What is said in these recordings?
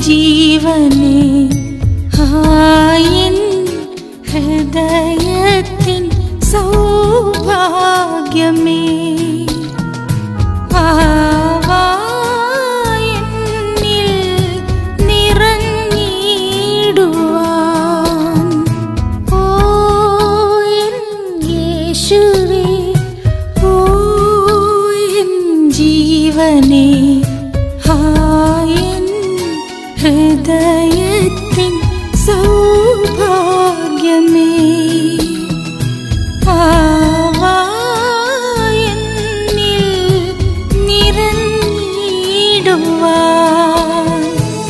ജീവനെ ഹായൻ ഹൃദയത്തിൻ സൗഭാഗ്യമേ ആവായെന്നിൽ നിറഞ്ഞിടുവാൻ ഓ എൻ യേശുവേ ഓ എൻ ജീവനേ ഹായൻ ഹൃദയത്തിൻ സൗഭാഗ്യമേ ആവായെന്നിൽ നിറഞ്ഞിടുവാൻ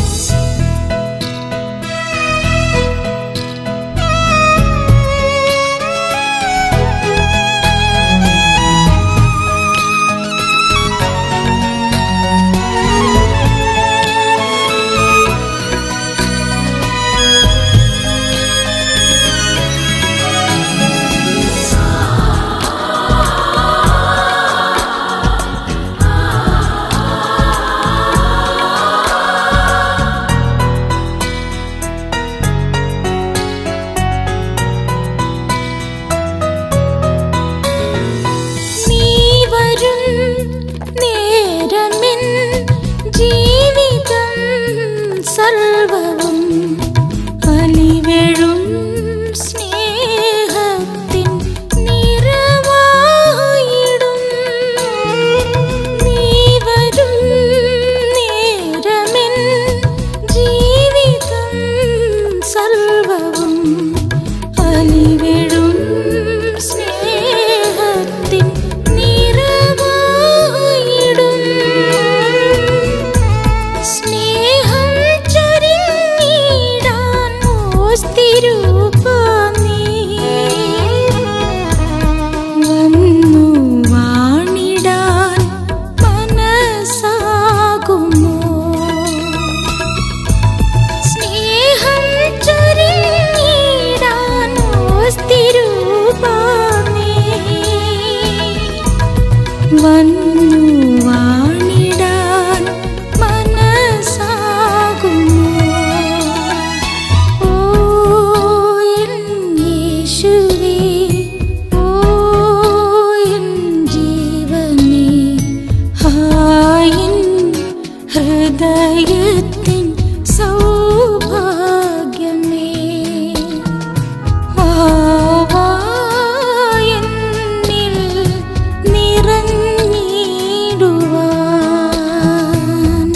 നീ വരും നേരമിൻ ജീവിതം സർവവും അലിവെഴും സ്നേഹത്തിൻ നിറവായിടും നീ വരും നേരമിൻ ജീവിതം സർവവും അലിവെഴും സ്നേഹത്തിൻ നിറവായിടും സ്നേഹം ചൊരിഞ്ഞിടാൻ ഓസ്തിരൂപമേ വന്നു വാണിടാൻ മനസ്സാകുമോ സ്നേഹം ചൊരിഞ്ഞിടാൻ ഓസ്തിരൂപമേ വന്നു വാണിടാൻ മനസ്സാകുമോ ഓ എൻ യേശുവേ ഓ എൻ ജീവനേ ഹായൻ ഹൃദയത്തിൻ സൗഭാഗ്യമേ ആവായെന്നിൽ നിറഞ്ഞിടുവാൻ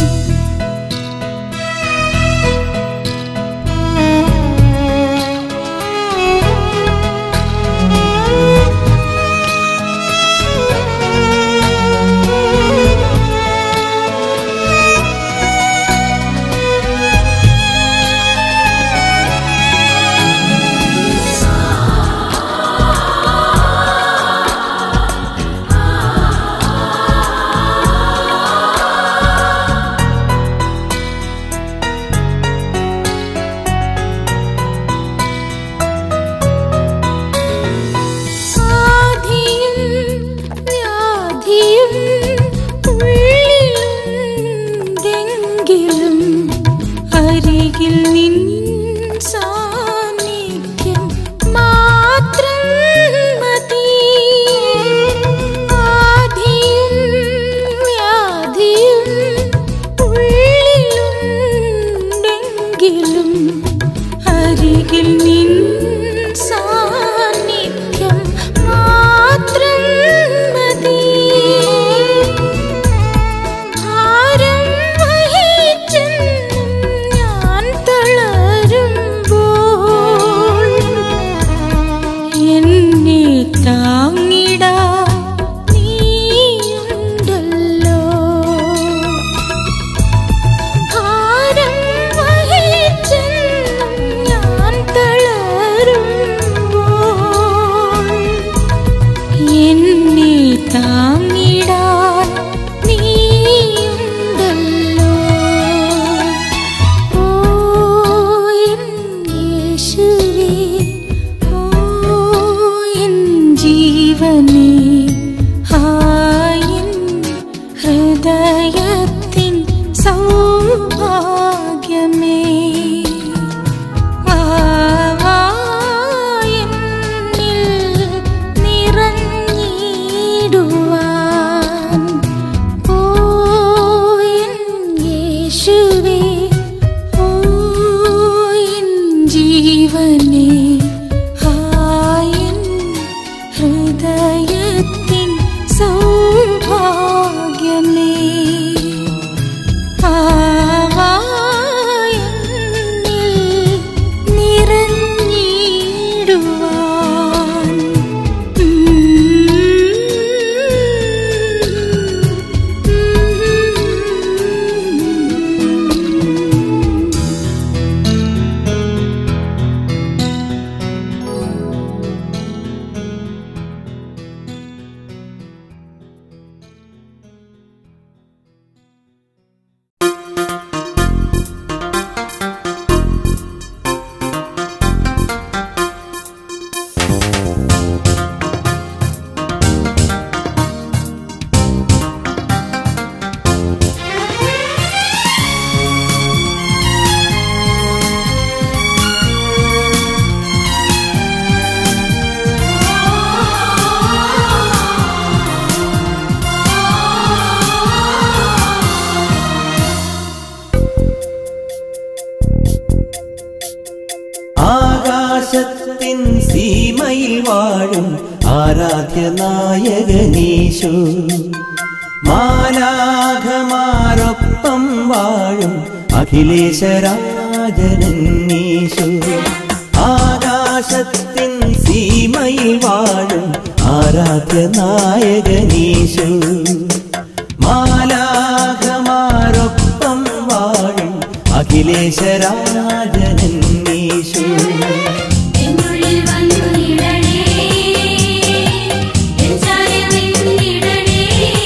ആധിയും വ്യാധിയും ഉള്ളിലുണ്ടെങ്കിലും അരികിൽ നിൻ സാന്നിധ്യം മാത്രം മതി ആധിയും വ്യാധിയും ഉള്ളിലുണ്ടെങ്കിലും അരികിൽ നിൻ സാന്നിധ്യം മാത്രം മതി ഭാരം വഹിച്ചെന്നും ഞാൻ തളരുമ്പോൾ എന്നെ താങ്ങിടാ നീയുണ്ടല്ലോ ഭാരം വഹിച്ചെന്നും ഞാൻ തളരുമ്പോൾ ആകാശത്തിൻ സീമയിൽ വാഴും ആരാധ്യ നായകനീശു മാലാഘമാരൊപ്പം വാഴും അഖിലേശരാജനീശു ആകാശത്തിൻ സീമയിൽ വാഴും ആരാധ്യ നായകനീശു മാലാഘമാരൊപ്പം വാഴും അഖിലേശരാജനീശു എന്നുള്ളിൽ വന്നു നിടണേ എൻ ചാരമെന്നിടണേ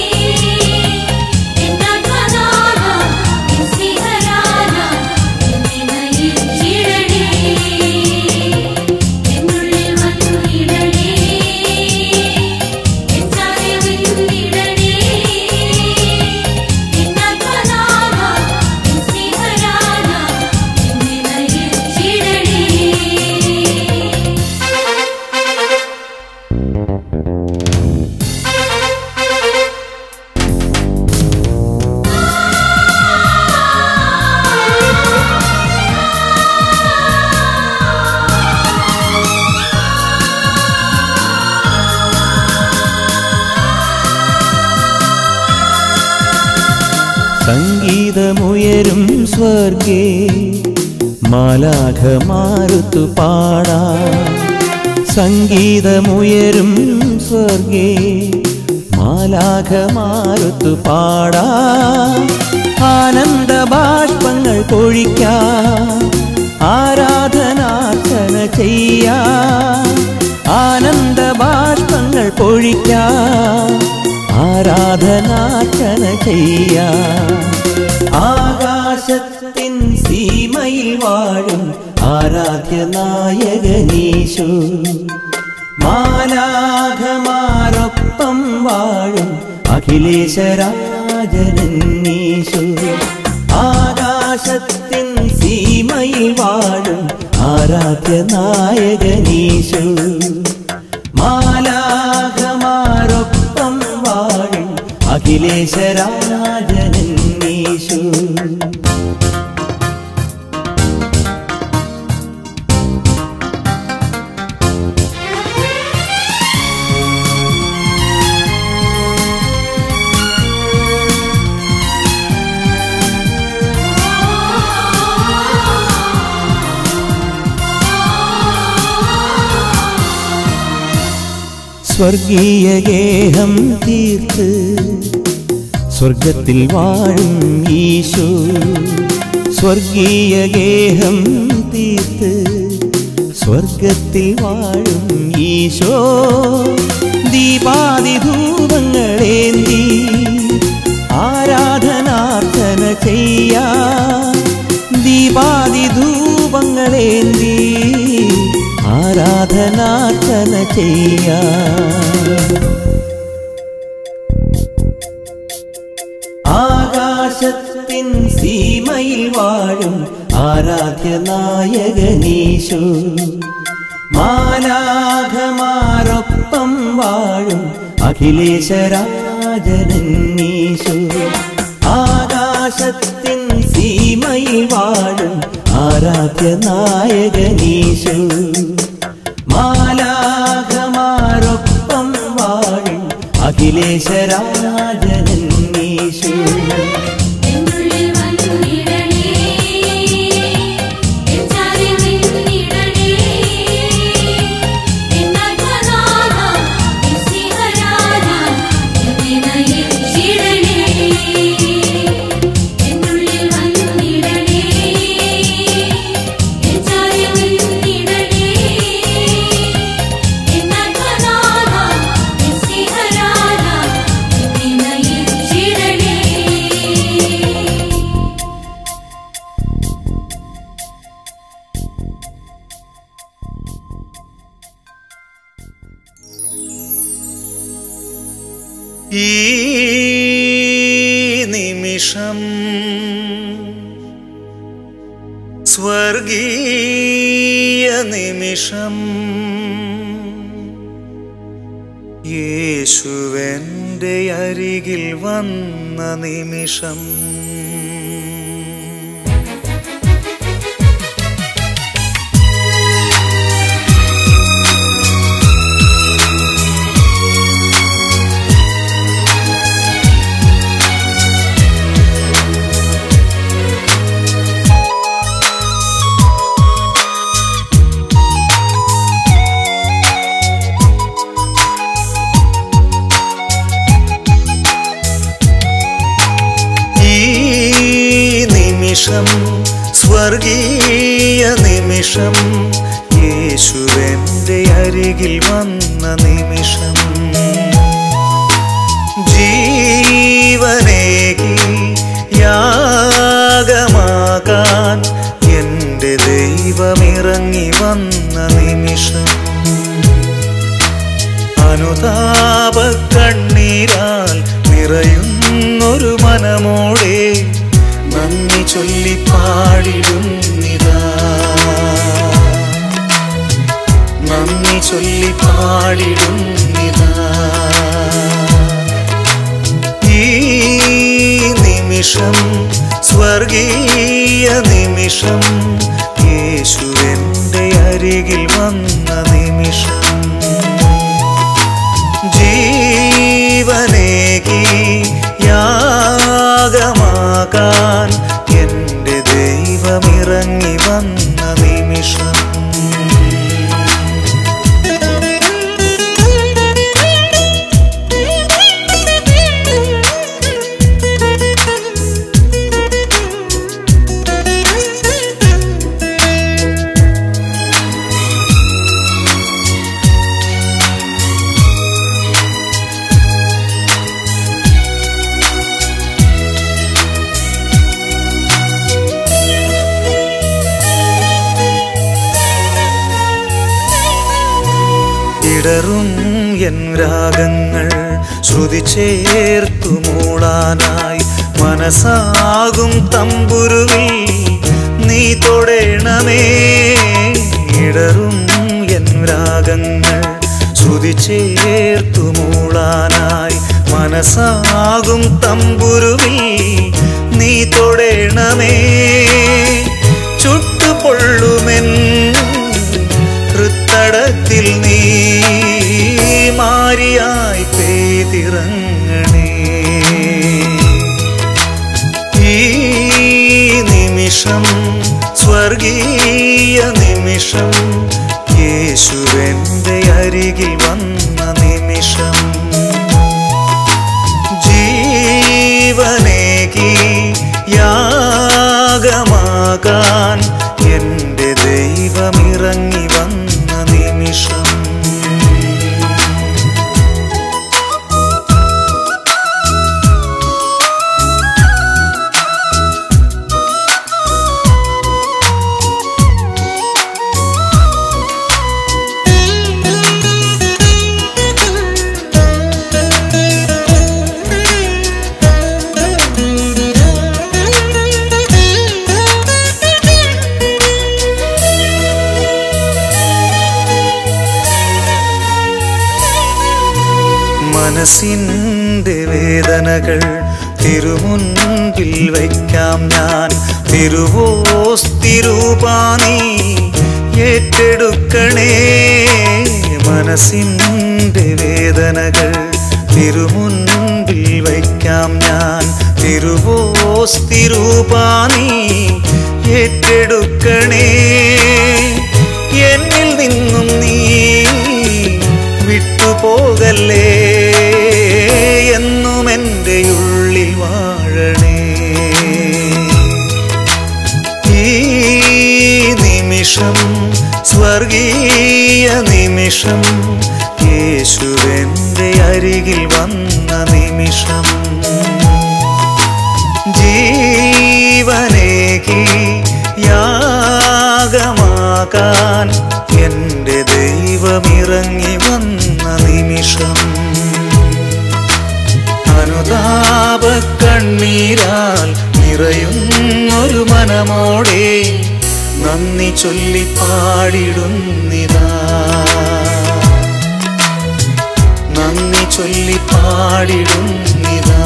എൻ ആത്മനാഥ എൻ സ്നേഹരാജ എന്നെ നയിച്ചിടണേ എന്നുള്ളിൽ വന്നു നിടണേ എൻ ചാരമെന്നിടണേ എൻ ആത്മനാഥ എൻ സ്നേഹരാജ എന്നെ നയിച്ചിടണേ സംഗീതമുയരും സ്വർഗേ മാലാഖമാരുത്തു പാടാ സംഗീതമുയരും സ്വർഗേ മാലാഖമാരുത്തു പാടാ ആനന്ദ ബാഷ്പങ്ങൾ പൊഴിക്കാ ആരാധനാർച്ചന ചെയ്യാ ആനന്ദ ബാഷ്പങ്ങൾ പൊഴിക്കാ ആരാധനാർച്ചന ചെയ്യാ ആകാശത്തിൻ സീമയിൽ വാഴും ആരാധ്യ നായകനീശു മാലാഘമാരൊപ്പം വാഴും അഖിലേശരാജനീശു ആകാശത്തിൻ സീമയിൽ വാഴും ആരാധ്യ നായകനീശു മാലാഘമാരൊപ്പം വാഴും അഖിലേശരാജനീശു സ്വർഗീയ ഗേഹം തീർത്ത് സ്വർഗത്തിൽ വാഴും ഈശോ സ്വർഗീയ ഗേഹം തീർത്ത് സ്വർഗത്തിൽ വാഴും ഈശോ ദീപാതി ധൂപങ്ങളേന്തി ആരാധനാർച്ചന ചെയ്യാ ദീപാതി ധൂപങ്ങളേന്തി ആരാധനാർച്ചന ചെയ്യാ ആകാശത്തിൻ സീമയിൽ വാഴും ആരാധ്യ നായകനീശു മാലാഘമാരൊപ്പം വാഴും അഖിലേശരാജനീശു ആകാശത്തിൻ സീമയിൽ വാഴും ആരാധ്യ നായകനീശു മാലാഘമാരൊപ്പം വാഴും അഖിലേശരാജനീശു എന്നുള്ളിൽ വന്നു നിടണേ എൻ ചാരമെന്നിടണേ എൻ ആത്മനാഥ എൻ സ്നേഹരാജ എന്നെ നയിച്ചിടണേ എന്നുള്ളിൽ വന്നു നിടണേ എൻ ചാരമെന്നിടണേ എൻ ആത്മനാഥ എൻ സ്നേഹരാജ എന്നെ നയിച്ചിടണേ ഈ നിമിഷം സ്വർഗീയ നിമിഷം യേശുവന്റെ അരികിൽ വന്ന നിമിഷം സ്വർഗീയ നിമിഷം യേശുവെന്റെ അരികിൽ വന്ന നിമിഷം ജീവനേകി യാഗമാകാൻ എൻ്റെ ദൈവമിറങ്ങി വന്ന നിമിഷം അനുതാപ കണ്ണീരാൽ നിറയുന്നൊരു മനമോടെ നന്ദി ചൊല്ലി പാടിടുന്നിതാ നന്ദി ചൊല്ലി പാടിടുന്നിതാ ഈ നിമിഷം സ്വർഗീയ നിമിഷം യേശുവിൻ്റെ അരികിൽ വന്ന നിമിഷം ജീവനേകി യാഗമാകാൻ എൻ്റെ ദൈവമിറങ്ങി വന്ന നിമിഷം ഇടറും എൻ രാഗങ്ങൾ ശ്രുതി ചേർത്തു മൂളാനായി മനസ്സാകും തമ്പുരുവിൽ നീ തൊടേണമേ ഇടറും എൻ രാഗങ്ങൾ ശ്രുതി ചേർത്തു മൂളാനായി മനസ്സാകും തമ്പുരുവിൽ നീ തൊടേണമേ ചുട്ടുപൊള്ളുമെൻ ഹൃത്തടത്തിൽ നീ മാരിയായി പെയ്തിറങ്ങണേ ഈ നിമിഷം സ്വർഗീയ നിമിഷം യേശുവെന്റെ അരികിൽ വന്ന നിമിഷം ജീവനേകി യാഗമാകാൻ എൻ്റെ ദൈവമിറങ്ങി വന്ന നിമിഷം മനസ്സിൻ്റെ വേദനകൾ തിരുമുൻപിൽ വയ്ക്കാം ഞാൻ തിരുവോസ്തിരൂപാനി ഏറ്റെടുക്കണേ മനസ്സിൻ്റെ വേദനകൾ തിരുമുൻപിൽ വയ്ക്കാം ഞാൻ തിരുവോസ്തിരൂപാനി ഏറ്റെടുക്കണേ എന്നിൽ നിന്നും നീ വിട്ടുപോകല്ലേ എന്നും എൻ്റെ ഉള്ളിൽ വാഴണേ ഈ നിമിഷം സ്വർഗീയ നിമിഷം യേശുവെൻ്റെ അരികിൽ വന്ന നിമിഷം ജീവനേകി യാഗമാകാൻ എൻ്റെ ദൈവമിറങ്ങി വന്ന നിമിഷം അനുതാപ കണ്ണീരാൽ നിറയുന്നൊരു മനമോടെ നന്ദി ചൊല്ലി പാടിടുന്നിതാ നന്ദി ചൊല്ലി പാടിടുന്നിതാ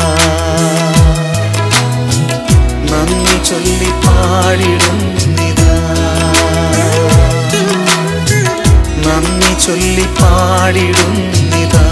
നന്ദി ചൊല്ലി പാടിടുന്നിതാ നന്ദി ചൊല്ലി പാടിടുന്നിതാ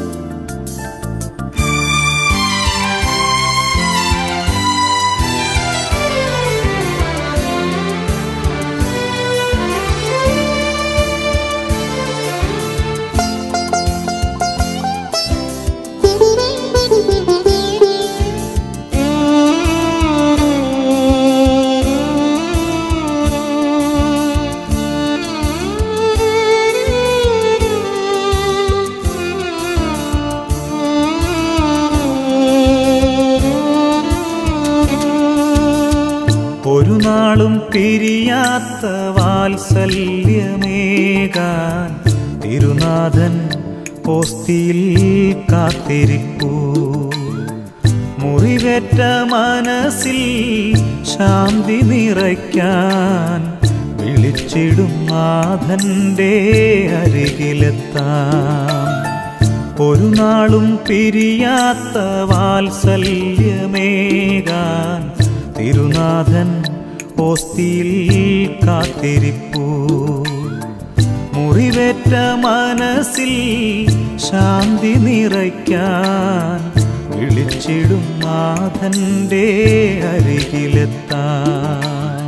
യേശുവേ ഒരു നാളും പിരിയാത്ത വാത്സല്യമേകാൻ തിരുനാഥൻ പോസ്തിയിൽ കാത്തിരിപ്പൂ മുറിവേറ്റ മനസ്സിൽ ശാന്തി നിറയ്ക്കാൻ വിളിച്ചിടും നാഥൻ്റെ അരികിലെത്താം ഒരു നാളും പിരിയാത്ത വാത്സല്യമേകാൻ തിരുനാഥൻ ഓസ്തിയിൽ കാത്തിരിപ്പൂ മുറിവേറ്റ മനസ്സിൽ ശാന്തി നിറയ്ക്കാൻ വിളിച്ചിടും നാഥൻ്റെ അരികിലെത്താം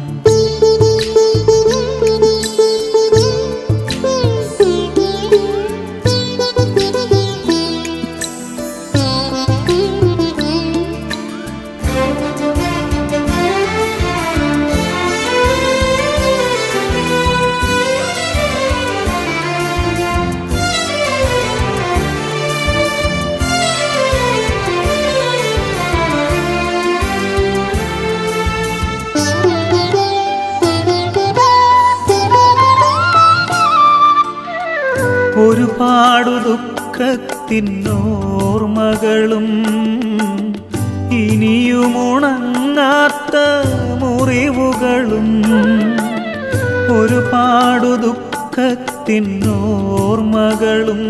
ഒരുപാടു ദുഃഖത്തിനോർമകളും ഇനിയുമുണങ്ങാത്ത മുറിവുകളും ഒരുപാടു ദുഃഖത്തിനോർമകളും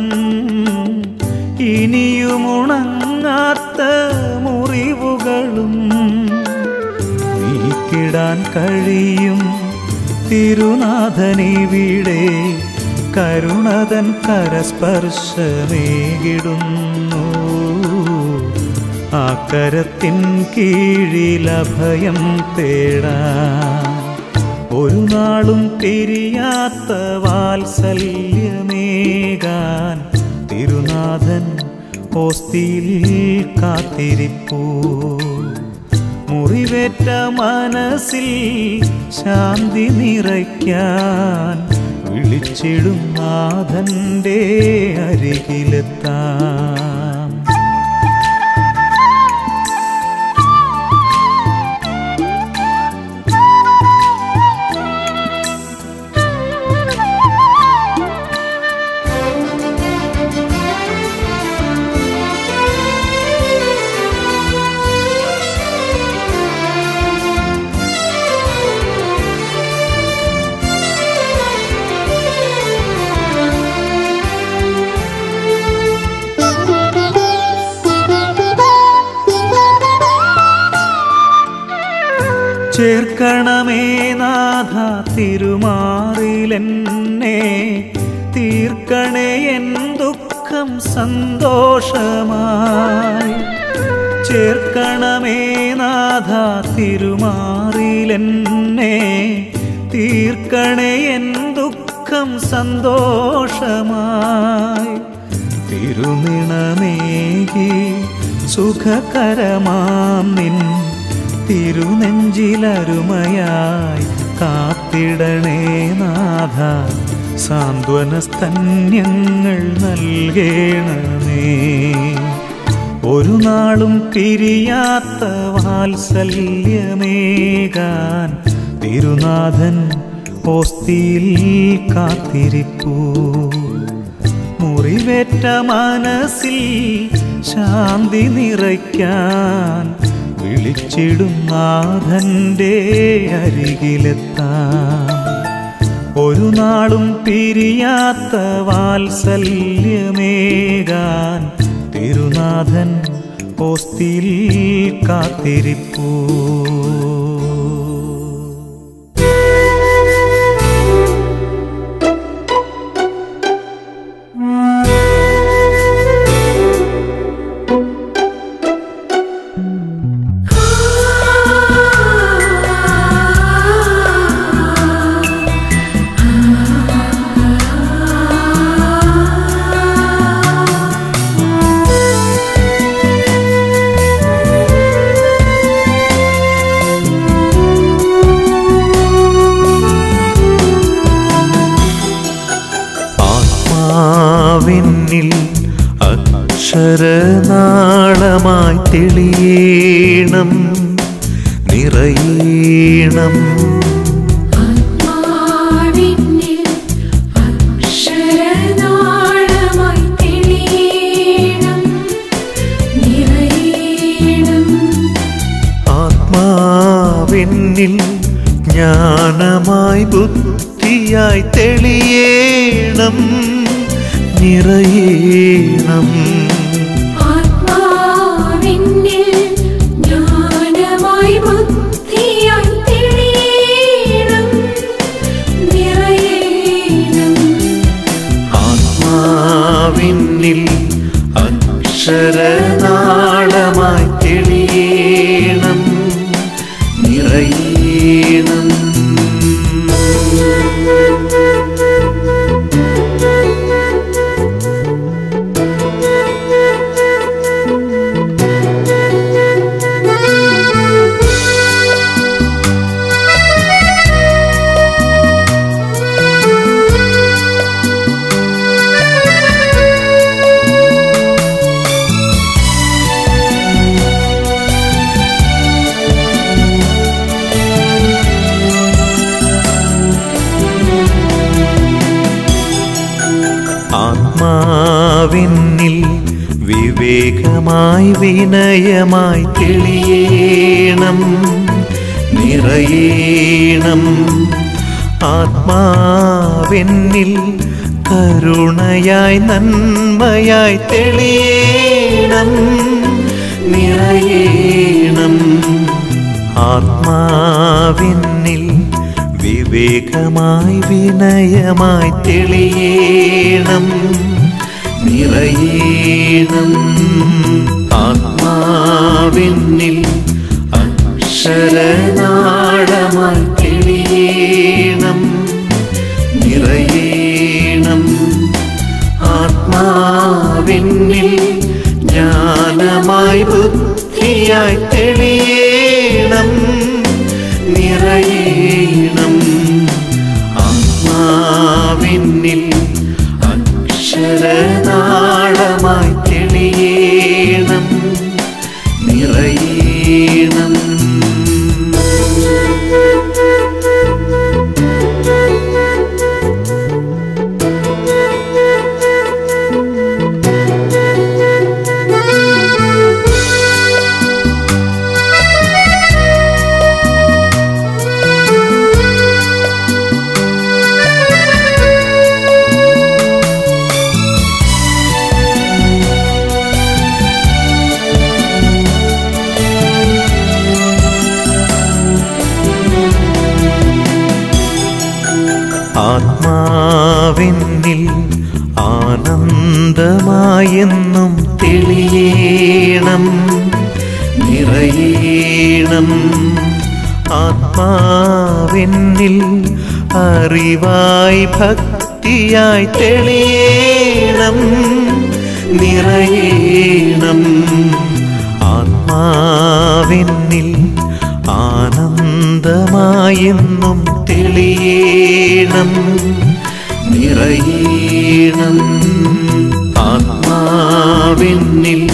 ഇനിയുമുണങ്ങാത്ത മുറിവുകളും നീക്കിടാൻ കഴിയും തിരുനാഥനിവിടെ കരുണതൻ കരസ്പർശമേകിടുന്നു ആ കരത്തിൻ കീഴിലഭയം തേടാൻ ഒരു നാളും തിരിയാത്ത വാത്സല്യമേകാൻ തിരുനാഥൻ ഓസ്തിയിൽ കാത്തിരിപ്പൂ മുറിവേറ്റ മനസ്സിൽ ശാന്തി നിറയ്ക്കാൻ വിളിച്ചിടും നാഥൻ്റെ അരികിലെത്താം ചേർക്കണമേ നാഥ തിരുമാറിലെന്നെ തീർക്കണേ എൻ ദുഃഖം സന്തോഷമായി ചേർക്കണമേ നാഥ തിരുമാറിലെന്നെ തീർക്കണേ എൻ ദുഃഖം സന്തോഷമായി തിരുനിണമേകി സുഖകരമാം നിൻ തിരുനെഞ്ചിലരുമയായി കാത്തിടണേ നാഥ സാന്ത്വന സ്തന്യങ്ങൾ നൽകേണമേ ഒരു നാളും പിരിയാത്ത വാത്സല്യമേകാൻ തിരുനാഥൻ ഓസ്തിയിൽ കാത്തിരിപ്പൂ മുറിവേറ്റ മനസ്സിൽ ശാന്തി നിറയ്ക്കാൻ വിളിച്ചിടും നാഥൻ്റെ അരികിലെത്താം ഒരു നാളും പിരിയാത്ത വാത്സല്യമേകാൻ തിരുനാഥൻ ഓസ്തിയിൽ കാത്തിരിപ്പൂ ആത്മാവിന്നിൽ അക്ഷരനാളമായി തെളിയേണം നിറയേ നിറയണം ആത്മാവിന്നിൽ അക്ഷരനാളമായി തെളിയണം നിറയണം ആത്മാവിന്നിൽ ജ്ഞാനമായി ബുദ്ധിയായി തെളിയണം നിറയണം ആത്മാവിന്നിൽ ജ്ഞാനമായി ബുദ്ധിയായി തെളിയണം നിറയണം ആത്മാവിന്നിൽ അക്ഷരനാളമായി തെളിയണം നിറയണം ആത്മാവിന്നിൽ വിവേകമായി വിനയമായി തെളിയണം നിറയണം ആത്മാവിന്നിൽ കരുണയായി നന്മയായി തെളിയണം നിറയണം ആത്മാവിന്നിൽ വിവേകമായി വിനയമായി തെളിയണം നിറയണം ആത്മാവിന്നിൽ അക്ഷരനാളമായി തെളിയണം നിറയണം ആത്മാവിന്നിൽ ജ്ഞാനമായി ബുദ്ധിയായി തെളിയണം നിറയണം ആത്മാവിന്നിൽ അക്ഷരനാളമായി തെളിയണം നിറയണം ആത്മാവിന്നിൽ ആനന്ദമായെന്നും തെളിയണം നിറയണം ആത്മാവിന്നിൽ അറിവായി ഭക്തിയായി തെളിയണം നിറയണം ആത്മാവിന്നിൽ ആനന്ദമായെന്നും തെളിയണം നിറയണം ആത്മാവിന്നിൽ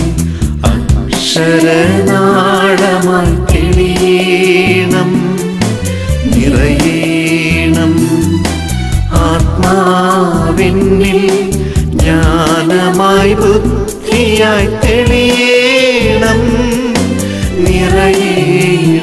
അക്ഷരനാളമായി തെളിയണം നിറയണം ആത്മാവിന്നിൽ ജ്ഞാനമായി ബുദ്ധിയായി തെളിയണം നിറയണം